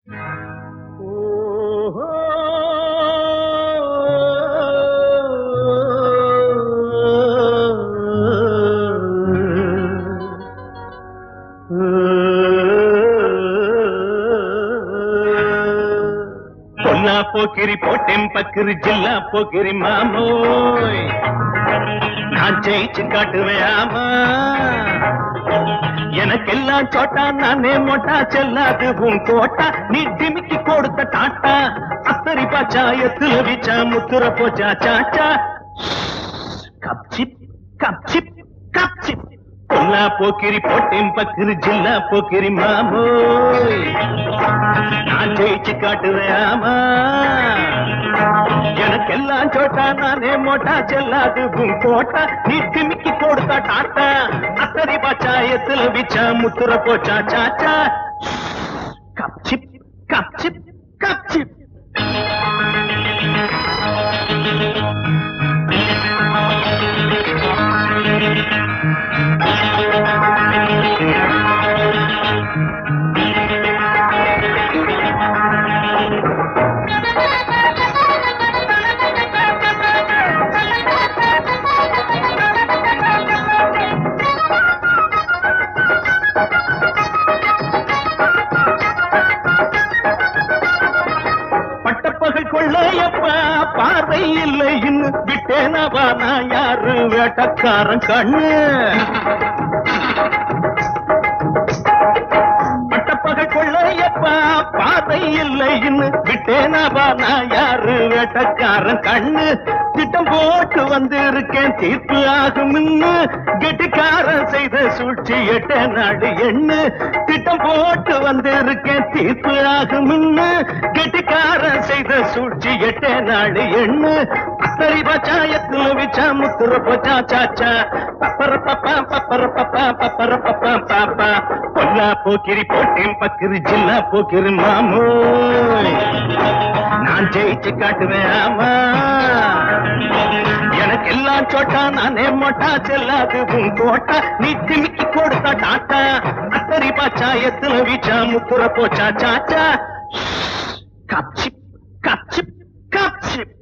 பொல்லா போக்கிரி போட்டேன் பக்கிரி ஜில்லா போக்கிரி மாமோய் நான் ஜெயிச்சு காட்டுவேன் ஆமா எனக்கெல்லாம் சோட்டா நானே மோட்டா செல்லாது உன் கோட்டா நீ டிமிக்கி கொடுத்த டாட்டா அத்தரி பாச்சா எத்துல வீச்சா முத்துற போச்சா சாச்சா கப்சிப் கப்சிப் கப்சிப் பொல்லா போக்கிரி போட்டேன் பக்கிரி ஜில்லா போக்கிரி மாமோய் நான் ஜெயிச்சு காட்டுவேன் ஆமா எனக்கெல்லாம் சோட்டா நானே மோட்டா செல்லாது உன் கோட்டா நீ திமிக்கி கொடுத்தா டாட்டா அத்தரி பாச்சா எத்துல விச்சா முத்துற போச்சா சாச்சா கப்சிப் கப்சிப் கப்சிப் பட்டப்பகல் கொள்ளையப்பா பார்வை இல்லை இன்னும் விட்டேனவா நான் யாரு வேட்டக்காரன் கண்ணு பட்டப்பகல் கொள்ளையப்பா பார்வை இல்லை இன்னும் விட்டேனவா நான் யாரு வேட்டக்காரன் கண்ணு திட்டம் போட்டு வந்து இருக்கேன் தீர்ப்பு ஆகும் கெட்டிக்காரன் செய்த சூழ்ச்சி எட்ட நாடு எண்ணு திட்டம் போட்டு வந்து இருக்கேன் தீர்ப்பு ஆகும் கெட்டிக்காரன் செய்த சூழ்ச்சி எட்ட நாடு எண்ணு அத்தரி பச்சா எத்துல விச்சா முத்துற போச்சா சாச்சா பப்பர பப்பா பப்பர பப்பா பப்பர பப்பா பாப்பா பொல்லா போக்கிரி போட்டேன் பக்கிரி ஜில்லா போக்கிரி மாமோய் நான் ஜெயிச்சு காட்டுவேன் ஆமா எனக்கு எல்லாம் சோட்டா நானே மோட்டா செல்லாது உன் கோட்டா நீ திமிக்கி கொடுத்தா டாட்டா அத்தரி பாச்சா எத்துல வீச்சா முத்துற போச்சா சாச்சா கப்சிப் கப்சிப் கப்சிப்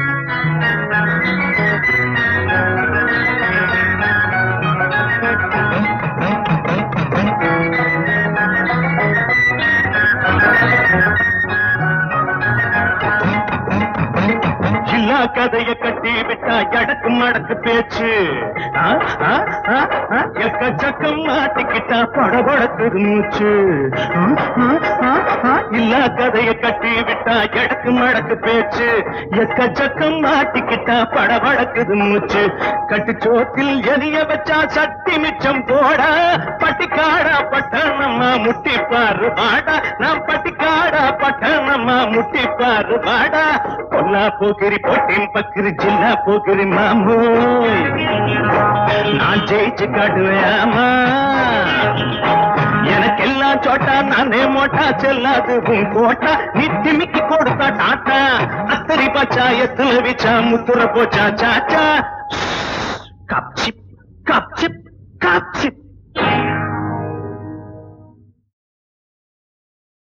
எல்லா கதைய கட்டி விட்டா எடக்கு மடக்கு பேச்சு ஆ, ஆ, ஆ, ஆ, எக்கச்சக்கம் மாட்டிக்கிட்டா படபடக்குது மூச்சு ஆ, ஆ, ஆ, ஆ, எல்லா கதைய கட்டி விட்டா எடக்கு மடக்கு பேச்சு எக்கச்சக்கம் மாட்டிக்கிட்டா படபடக்குது மூச்சு கட்டுச்சோத்தில் எரிய வச்சா சட்டி மிச்சம் போடா பட்டிக்காடா பட்டணமா முட்டி பாரு வாடா நான் பட்டிக்காடா பட்டணமா முட்டி பாரு வாடா பொல்லா போகிரி போட்டேன் பக்கிரி ஜில்லா போகிரி மாமோய் நான் ஜெயிச்சு காட்டுவேன் ஆமா எனக்கெல்லாம் சோட்டா நானே மோட்டா செல்லாது உன் கோட்டா நீ திமிக்கி கொடுத்தா டாட்டா அத்தரி பச்சா எத்துல விச்சா முத்துற போச்சா சாச்சா கப்சிப் கப்சிப் கப்சிப்